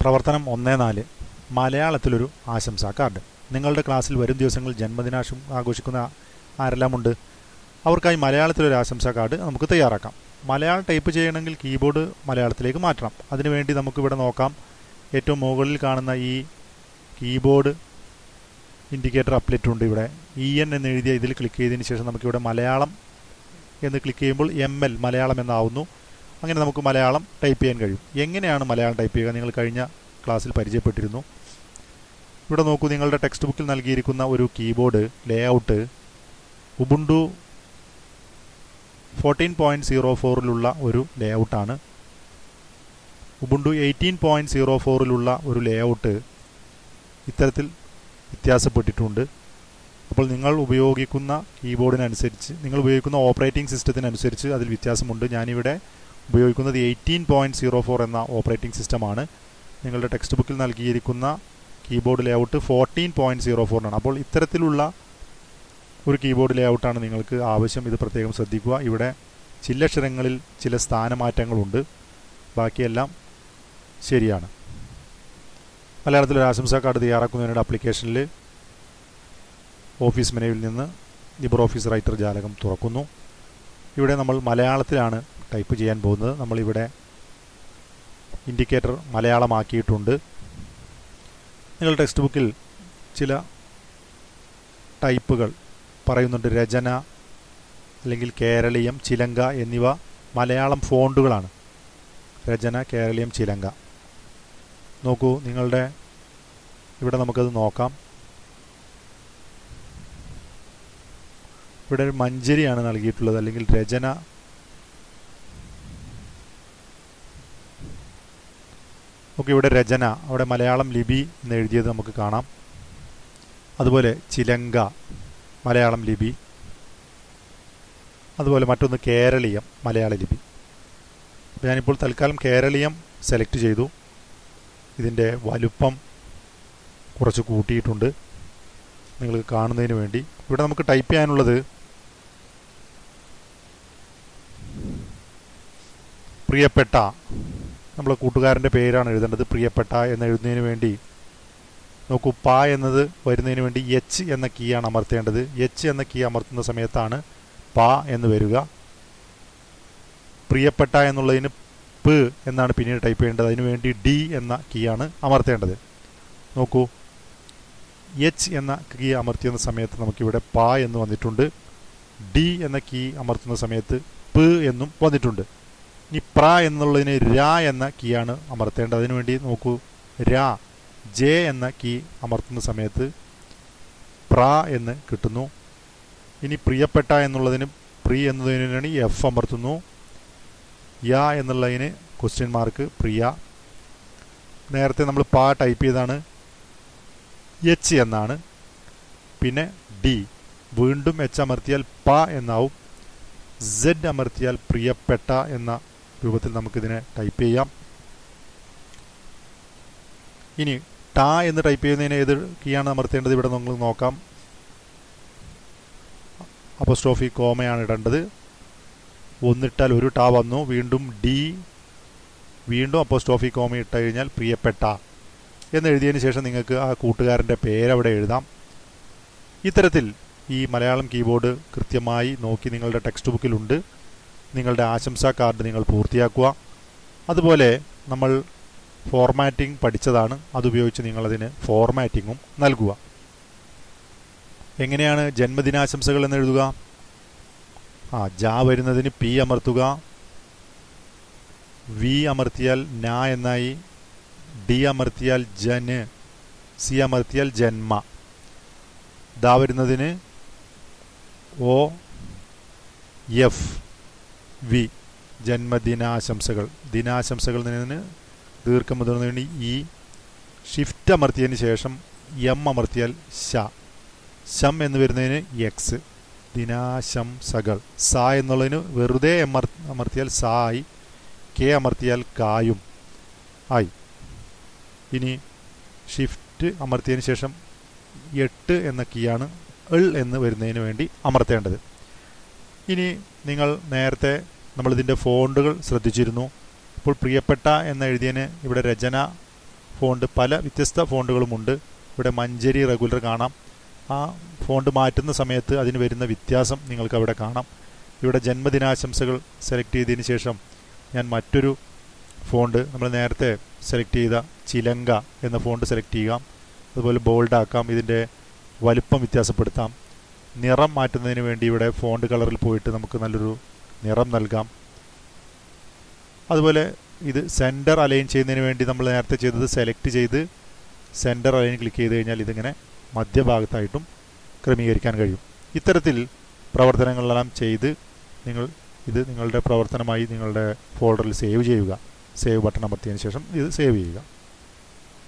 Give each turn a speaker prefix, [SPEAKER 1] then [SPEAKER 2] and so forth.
[SPEAKER 1] പ്രവർത്തനം ഒന്ന് നാല് മലയാളത്തിലൊരു ആശംസാ കാർഡ് നിങ്ങളുടെ ക്ലാസ്സിൽ വരും ദിവസങ്ങളിൽ ജന്മദിനാശം ആഘോഷിക്കുന്ന ആരെല്ലാമുണ്ട് അവർക്കായി മലയാളത്തിലൊരു ആശംസാ കാർഡ് നമുക്ക് തയ്യാറാക്കാം മലയാളം ടൈപ്പ് ചെയ്യണമെങ്കിൽ കീബോർഡ് മലയാളത്തിലേക്ക് മാറ്റണം അതിനുവേണ്ടി നമുക്കിവിടെ നോക്കാം ഏറ്റവും മുകളിൽ കാണുന്ന ഈ കീബോർഡ് ഇൻഡിക്കേറ്റർ അപ്ലറ്റ് ഉണ്ട് ഇവിടെ ഇ എൻ എന്ന് എഴുതിയ ഇതിൽ ക്ലിക്ക് ചെയ്തതിന് ശേഷം നമുക്കിവിടെ മലയാളം എന്ന് ക്ലിക്ക് ചെയ്യുമ്പോൾ എം എൽ മലയാളം എന്നാവുന്നു അങ്ങനെ നമുക്ക് മലയാളം ടൈപ്പ് ചെയ്യാൻ കഴിയും എങ്ങനെയാണ് മലയാളം ടൈപ്പ് ചെയ്യുക നിങ്ങൾ കഴിഞ്ഞ ക്ലാസ്സിൽ പരിചയപ്പെട്ടിരുന്നു ഇവിടെ നോക്കൂ നിങ്ങളുടെ ടെക്സ്റ്റ് ബുക്കിൽ നൽകിയിരിക്കുന്ന ഒരു keyboard layout Ubuntu fourteen point zero ഫോറിലുള്ള ഒരു ലേഔട്ടാണ് ഉബുണ്ടു എയ്റ്റീൻ പോയിൻറ്റ് സീറോ ഫോറിലുള്ള ഒരു ലേഔട്ട് ഇത്തരത്തിൽ വ്യത്യാസപ്പെട്ടിട്ടുണ്ട് അപ്പോൾ നിങ്ങൾ ഉപയോഗിക്കുന്ന കീബോർഡിനനുസരിച്ച് നിങ്ങൾ ഉപയോഗിക്കുന്ന ഓപ്പറേറ്റിംഗ് സിസ്റ്റത്തിനനുസരിച്ച് അതിൽ വ്യത്യാസമുണ്ട് ഞാനിവിടെ ഉപയോഗിക്കുന്നത് എയ്റ്റീൻ പോയിൻറ്റ് സീറോ ഫോർ എന്ന ഓപ്പറേറ്റിംഗ് സിസ്റ്റമാണ് നിങ്ങളുടെ ടെക്സ്റ്റ് ബുക്കിൽ നൽകിയിരിക്കുന്ന keyboard layout fourteen point zero ഫോറിനാണ് അപ്പോൾ ഇത്തരത്തിലുള്ള ഒരു കീബോർഡ് ലേഔട്ടാണ് നിങ്ങൾക്ക് ആവശ്യം ഇത് പ്രത്യേകം ശ്രദ്ധിക്കുക ഇവിടെ ചില്ലക്ഷരങ്ങളിൽ ചില സ്ഥാനമാറ്റങ്ങളുണ്ട് ബാക്കിയെല്ലാം ശരിയാണ് മലയാളത്തിൽ ഒരു ആശംസാ കാർഡ് തയ്യാറാക്കുന്നതിനുള്ള ആപ്ലിക്കേഷനിൽ ഓഫീസ് മെനുവിൽ നിന്ന് ലിബർ ഓഫീസ് റൈറ്റർ ജാലകം തുറക്കുന്നു ഇവിടെ നമ്മൾ മലയാളത്തിലാണ് ടൈപ്പ് ചെയ്യാൻ പോകുന്നത് നമ്മളിവിടെ ഇൻഡിക്കേറ്റർ മലയാളമാക്കിയിട്ടുണ്ട് നിങ്ങൾ ടെക്സ്റ്റ് ബുക്കിൽ ചില ടൈപ്പുകൾ പറയുന്നുണ്ട് രചന അല്ലെങ്കിൽ കേരളീയം ചിലങ്ക എന്നിവ മലയാളം ഫോണ്ടുകളാണ് രചന കേരളീയം ചിലങ്ക നോക്കൂ നിങ്ങളുടെ ഇവിടെ നമുക്കത് നോക്കാം ഇവിടെ ഒരു മഞ്ചരിയാണ് നൽകിയിട്ടുള്ളത് അല്ലെങ്കിൽ രചന ഓക്കെ ഇവിടെ രചന അവിടെ മലയാളം ലിപി എന്ന് എഴുതിയത് നമുക്ക് കാണാം അതുപോലെ ചിലങ്ക മലയാളം ലിപി അതുപോലെ മറ്റൊന്ന് കേരളീയം മലയാള ലിപി അപ്പോൾ ഞാനിപ്പോൾ തൽക്കാലം കേരളീയം സെലക്ട് ചെയ്തു ഇതിൻ്റെ വലുപ്പം കുറച്ച് കൂട്ടിയിട്ടുണ്ട് നിങ്ങൾക്ക് കാണുന്നതിന് വേണ്ടി ഇവിടെ നമുക്ക് ടൈപ്പ് ചെയ്യാനുള്ളത് പ്രിയപ്പെട്ട നമ്മളെ കൂട്ടുകാരൻ്റെ പേരാണ് എഴുതേണ്ടത് പ്രിയപ്പെട്ട എന്ന് എഴുതുന്നതിന് വേണ്ടി നോക്കൂ പ എന്നത് വരുന്നതിന് വേണ്ടി എച്ച് എന്ന കീ ആണ് അമർത്തേണ്ടത് എച്ച് എന്ന കീ അമർത്തുന്ന സമയത്താണ് പ എന്ന് വരിക പ്രിയപ്പെട്ട എന്നുള്ളതിന് പ് എന്നാണ് പിന്നീട് ടൈപ്പ് ചെയ്യേണ്ടത് അതിനു വേണ്ടി ഡി എന്ന കീ ആണ് അമർത്തേണ്ടത് നോക്കൂ എച്ച് എന്ന കീ അമർത്തിയ സമയത്ത് നമുക്കിവിടെ പ എന്ന് വന്നിട്ടുണ്ട് ഡി എന്ന കീ അമർത്തുന്ന സമയത്ത് പ് എന്നും വന്നിട്ടുണ്ട് ഇനി പ്ര എന്നുള്ളതിന് ര എന്ന കീ ആണ് അമർത്തേണ്ടത് അതിനുവേണ്ടി നോക്കൂ ര ജെ എന്ന കീ അമർത്തുന്ന സമയത്ത് പ്ര എന്ന് കിട്ടുന്നു ഇനി പ്രിയപ്പെട്ട എന്നുള്ളതിന് പ്രി എന്നതിന് വേണ്ടി എഫ് അമർത്തുന്നു യ എന്നുള്ളതിന് ക്വസ്റ്റ്യൻ മാർക്ക് പ്രിയ നേരത്തെ നമ്മൾ പ ടൈപ്പ് ചെയ്താണ് എച്ച് എന്നാണ് പിന്നെ ഡി വീണ്ടും എച്ച് അമർത്തിയാൽ പ എന്നാവും സെഡ് അമർത്തിയാൽ പ്രിയപ്പെട്ട എന്ന രൂപത്തിൽ നമുക്കിതിനെ ടൈപ്പ് ചെയ്യാം ഇനി ട എന്ന് ടൈപ്പ് ചെയ്യുന്നതിന് ഏത് കീയാണ് അമർത്തേണ്ടത് ഇവിടെ നമ്മൾ നോക്കാം അപ്പോസ്ട്രോഫി കോമയാണ് ഇടേണ്ടത് ഒന്നിട്ടാൽ ഒരു ട വന്നു വീണ്ടും ഡി വീണ്ടും അപ്പോസ്ട്രോഫി കോമ ഇട്ട് കഴിഞ്ഞാൽ പ്രിയപ്പെട്ട എന്ന് എഴുതിയതിന് ശേഷം നിങ്ങൾക്ക് ആ കൂട്ടുകാരൻ്റെ പേരവിടെ എഴുതാം ഇത്തരത്തിൽ ഈ മലയാളം കീബോർഡ് കൃത്യമായി നോക്കി നിങ്ങളുടെ ടെക്സ്റ്റ് ബുക്കിലുണ്ട് നിങ്ങളുടെ ആശംസാ കാർഡ് നിങ്ങൾ പൂർത്തിയാക്കുക അതുപോലെ നമ്മൾ ഫോർമാറ്റിംഗ് പഠിച്ചതാണ് അതുപയോഗിച്ച് നിങ്ങളതിന് ഫോർമാറ്റിങ്ങും നൽകുക എങ്ങനെയാണ് ജന്മദിനാശംസകൾ എന്ന് എഴുതുക ആ ജാ വരുന്നതിന് പി അമർത്തുക വി അമർത്തിയാൽ ന എന്നായി ഡി അമർത്തിയാൽ ജന് സി അമർത്തിയാൽ ജന്മ ദാ വരുന്നതിന് ഒ എഫ് വി ജന്മദിനാശംസകൾ ദിനാശംസകൾ എന്നതിന് ദീർഘം മുതിർന്നതിന് ഈ ഷിഫ്റ്റ് അമർത്തിയതിന് ശേഷം എം അമർത്തിയാൽ ശ ശം എന്ന് വരുന്നതിന് എക്സ് ദിനാശംസകൾ സ എന്നുള്ളതിന് വെറുതെ അമർ അമർത്തിയാൽ സായി കെ അമർത്തിയാൽ കായും ആയി ഇനി ഷിഫ്റ്റ് അമർത്തിയതിന് ശേഷം എട്ട് എന്ന കീയാണ് എൾ എന്ന് വരുന്നതിന് വേണ്ടി അമർത്തേണ്ടത് ഇനി നിങ്ങൾ നേരത്തെ നമ്മളിതിൻ്റെ ഫോണ്ടുകൾ ശ്രദ്ധിച്ചിരുന്നു ഇപ്പോൾ പ്രിയപ്പെട്ട എന്ന് എഴുതിയതിന് ഇവിടെ രചന ഫോണ്ട് പല വ്യത്യസ്ത ഫോണ്ടുകളുമുണ്ട് ഇവിടെ മഞ്ചരി റെഗുലർ കാണാം ആ ഫോണ്ട് മാറ്റുന്ന സമയത്ത് അതിന് വരുന്ന വ്യത്യാസം നിങ്ങൾക്ക് അവിടെ കാണാം ഇവിടെ ജന്മദിനാശംസകൾ സെലക്ട് ചെയ്തതിന് ശേഷം ഞാൻ മറ്റൊരു ഫോണ്ട് നമ്മൾ നേരത്തെ സെലക്ട് ചെയ്ത ചിലങ്ക എന്ന ഫോണ്ട് സെലക്ട് ചെയ്യാം അതുപോലെ ബോൾഡ് ആക്കാം ഇതിൻ്റെ വലുപ്പം വ്യത്യാസപ്പെടുത്താം നിറം മാറ്റുന്നതിന് വേണ്ടി ഇവിടെ ഫോണ്ട് കളറിൽ പോയിട്ട് നമുക്ക് നല്ലൊരു നിറം നൽകാം അതുപോലെ ഇത് സെൻറ്റർ അലൈൻ ചെയ്യുന്നതിന് വേണ്ടി നമ്മൾ നേരത്തെ ചെയ്തത് സെലക്ട് ചെയ്ത് സെൻറ്റർ അലൈൻ ക്ലിക്ക് ചെയ്ത് കഴിഞ്ഞാൽ ഇതിങ്ങനെ മധ്യഭാഗത്തായിട്ടും ക്രമീകരിക്കാൻ കഴിയും ഇത്തരത്തിൽ പ്രവർത്തനങ്ങളെല്ലാം ചെയ്ത് നിങ്ങൾ ഇത് നിങ്ങളുടെ പ്രവർത്തനമായി നിങ്ങളുടെ ഫോൾഡറിൽ സേവ് ചെയ്യുക സേവ് ബട്ടൺ അമർത്തിയതിന് ശേഷം ഇത് സേവ് ചെയ്യുക